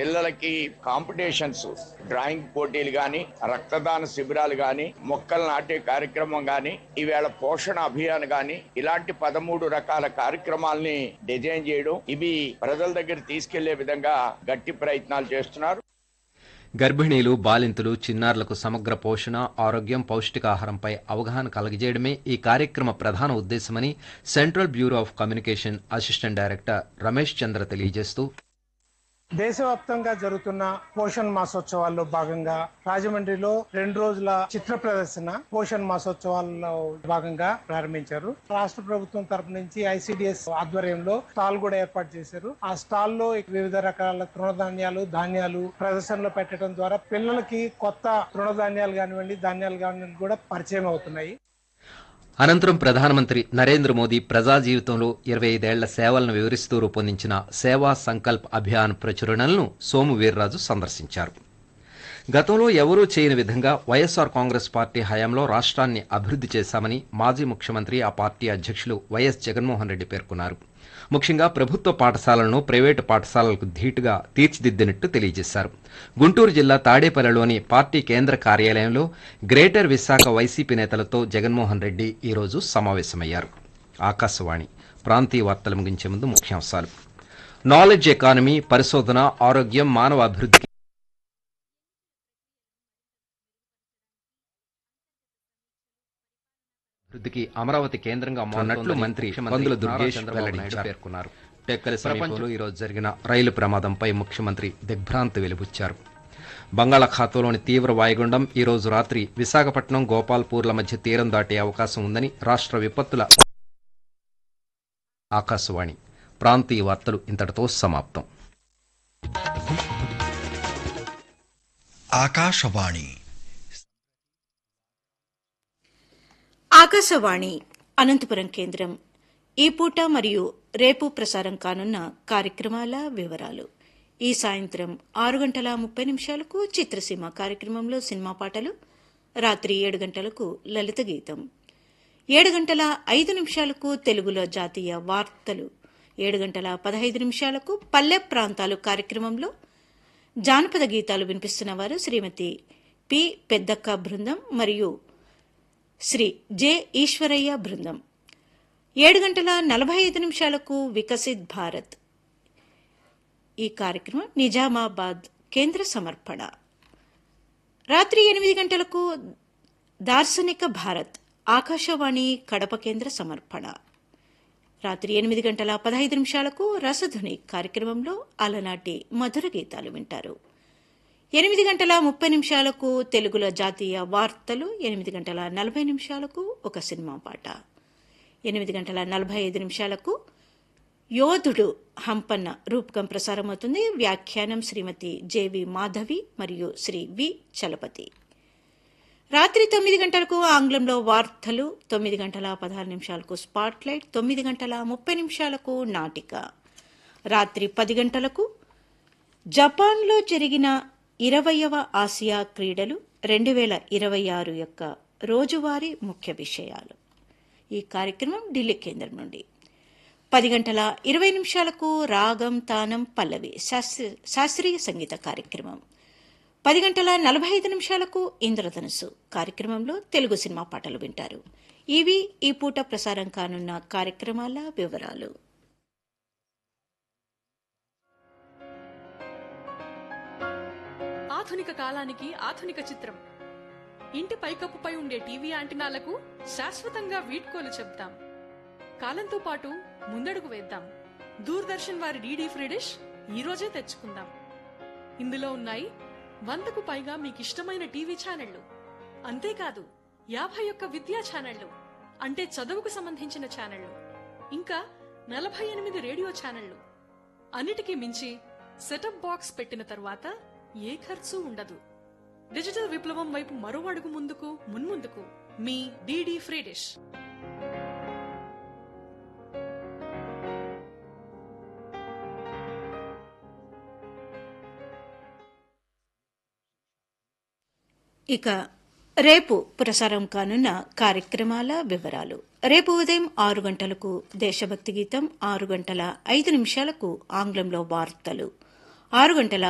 పిల్లలకి competitions drawing పోటీలు గాని రక్తదాన శిబిరాలు గాని మొక్కలు నాటే కార్యక్రమం గాని ఈవేళ పోషణ అభియాన్ గాని ఇలాంటి పదమూడు రకాల కార్యక్రమాల్ని డిజైన్ చేయడం ఇవి ప్రజల దగ్గర తీసుకెళ్లే విధంగా గట్టి ప్రయత్నాలు చేస్తున్నారు గర్భిణీలు బాలింతలు చిన్నారులకు సమగ్ర పోషణ ఆరోగ్యం పౌష్టికాహారంపై అవగాహన కలగజేయడమే ఈ కార్యక్రమ ప్రధాన ఉద్దేశమని central bureau of communication assistant director Ramesh Chandra తెలియజేస్తూ దేశవ్యాప్తంగా జరుగుతున్న పోషణ్ మాసోత్సవాల్లో భాగంగా రాజమండ్రిలో రెండు రోజుల చిత్ర ప్రదర్శన పోషణ్ మాసోత్సవాల్లో భాగంగా ప్రారంభించారు రాష్ట్ర ప్రభుత్వం తరపు నుంచి ఐసిడిఎస్ ఆధ్వర్యంలో స్టాల్ కూడా ఏర్పాటు చేశారు ఆ స్టాల్ లో వివిధ రకాల తృణధాన్యాలు ధాన్యాలు ప్రదర్శనలో పెట్టడం ద్వారా పిల్లలకి కొత్త తృణధాన్యాలు కానివ్వండి ధాన్యాలు కానివ్వండి కూడా పరిచయం అవుతున్నాయి అనంతరం ప్రధానమంత్రి నరేంద్ర మోదీ ప్రజా జీవితంలో ఇరవై ఐదేళ్ల సేవలను వివరిస్తూ రూపొందించిన సేవా సంకల్ప్ అభియాన్ ప్రచురణలను సోము వీర్రాజు సందర్శించారు గతంలో ఎవరూ చేయని విధంగా వైఎస్ఆర్ కాంగ్రెస్ పార్టీ హయాంలో రాష్ట్రాన్ని అభివృద్ధి చేశామని మాజీ ముఖ్యమంత్రి ఆ పార్టీ అధ్యక్షులు వైఎస్ జగన్మోహన్ రెడ్డి పేర్కొన్నారు ముఖ్యంగా ప్రభుత్వ పాఠశాలలను ప్రైవేటు పాఠశాలలకు ధీటుగా తీర్చిదిద్దినట్టు తెలియజేశారు గుంటూరు జిల్లా తాడేపల్లిలోని పార్టీ కేంద్ర కార్యాలయంలో గ్రేటర్ విశాఖ వైసీపీ నేతలతో జగన్మోహన్ రెడ్డి ఈరోజు సమావేశమయ్యారు ఆకాశవాణి ప్రాంతీయ వార్తలు ముగించే ముందు ముఖ్యాంశాలు నాలెడ్జ్ ఎకానమీ పరిశోధన ఆరోగ్యం మానవ అభివృద్ధికి అభివృద్ధికి అమరావతి కేంద్రంగా మారినట్లు మంత్రి పందుల దుర్గేష్ వెల్లడించారు పేర్కొన్నారు టెక్కలి సమీపంలో ఈ రోజు జరిగిన రైలు ప్రమాదంపై ముఖ్యమంత్రి దిగ్భ్రాంతి వెలుబుచ్చారు బంగాళాఖాతంలోని తీవ్ర వాయుగుండం ఈ రోజు రాత్రి విశాఖపట్నం గోపాల్పూర్ల మధ్య తీరం దాటే అవకాశం ఉందని రాష్ట్ర విపత్తుల ఆకాశవాణి ప్రాంతీయ వార్తలు ఇంతటితో సమాప్తం ఆకాశవాణి ఆకాశవాణి అనంతపురం కేంద్రం ఈ పూట మరియు రేపు ప్రసారం కానున్న కార్యక్రమాల వివరాలు ఈ సాయంత్రం ఆరు గంటల ముప్పై నిమిషాలకు చిత్రసీమ కార్యక్రమంలో సినిమా పాటలు రాత్రి ఏడు గంటలకు లలిత గీతం ఏడు గంటల ఐదు నిమిషాలకు తెలుగులో జాతీయ వార్తలు ఏడు గంటల పదహైదు నిమిషాలకు పల్లె ప్రాంతాలు కార్యక్రమంలో జానపద గీతాలు వినిపిస్తున్న వారు శ్రీమతి పి పెద్దక్క బృందం మరియు శ్రీ జె ఈశ్వరయ్య బృందం ఏడు గంటల నలభై ఐదు నిమిషాలకు వికసిత్ భారత్ ఈ కార్యక్రమం నిజామాబాద్ కేంద్ర సమర్పణ రాత్రి ఎనిమిది గంటలకు దార్శనిక భారత్ ఆకాశవాణి కడప కేంద్ర సమర్పణ రాత్రి ఎనిమిది గంటల పదహైదు నిమిషాలకు రసధుని కార్యక్రమంలో అలనాటి మధుర గీతాలు వింటారు ఎనిమిది గంటల ముప్పై నిమిషాలకు తెలుగులో జాతీయ వార్తలు ఎనిమిది గంటల నలభై నిమిషాలకు ఒక సినిమా పాట ఎనిమిది గంటల నలభై ఐదు నిమిషాలకు యోధుడు హంపన్న రూపకం ప్రసారమవుతుంది వ్యాఖ్యానం శ్రీమతి జేవి మాధవి మరియు శ్రీ వి చలపతి రాత్రి తొమ్మిది గంటలకు ఆంగ్లంలో వార్తలు తొమ్మిది గంటల పదహారు నిమిషాలకు స్పాట్లైట్ తొమ్మిది గంటల ముప్పై నిమిషాలకు నాటిక రాత్రి పది గంటలకు జపాన్లో జరిగిన ఇరవయవ ఆసియా క్రీడలు రెండు వేల ఇరవై ఆరు యొక్క రోజువారీ ముఖ్య విషయాలు ఈ కార్యక్రమం ఢిల్లీ కేంద్రం నుండి పది గంటల ఇరవై నిమిషాలకు రాగం తానం పల్లవి శాస్త్రీ- శాస్త్రీయ సంగీత కార్యక్రమం పది గంటల నలభై ఐదు నిమిషాలకు ఇంద్రధనుసు కార్యక్రమంలో తెలుగు సినిమా పాటలు వింటారు ఇవి ఈ పూట ప్రసారం కానున్న కార్యక్రమాల వివరాలు ఆధునిక కాలానికి ఆధునిక చిత్రం ఇంటి పైకప్పుపై ఉండే టీవీ యాంటినాలకు శాశ్వతంగా వీడ్కోలు చెప్తాం కాలంతో పాటు ముందడుగు వేద్దాం దూరదర్శన్ వారి డీడీ ఫ్రీ డిష్ ఈ రోజే తెచ్చుకుందాం ఇందులో ఉన్నాయి వందకు పైగా మీకు ఇష్టమైన టీవీ ఛానళ్లు అంతేకాదు యాభై ఒక్క విద్యా ఛానళ్లు అంటే చదువుకు సంబంధించిన ఛానళ్లు ఇంకా నలభై ఎనిమిది రేడియో ఛానళ్లు అన్నిటికీ మించి సెటప్ బాక్స్ పెట్టిన తరువాత ఏ ఖర్చు ఉండదు డిజిటల్ విప్లవం వైపు మరో అడుగు ముందుకు మున్ముందుకు మీ డీడీ ఫ్రీ డిష్ ఇక రేపు ప్రసారం కానున్న కార్యక్రమాల వివరాలు రేపు ఉదయం ఆరు గంటలకు దేశభక్తి గీతం ఆరు గంటల ఐదు నిమిషాలకు ఆంగ్లంలో వార్తలు ఆరు గంటల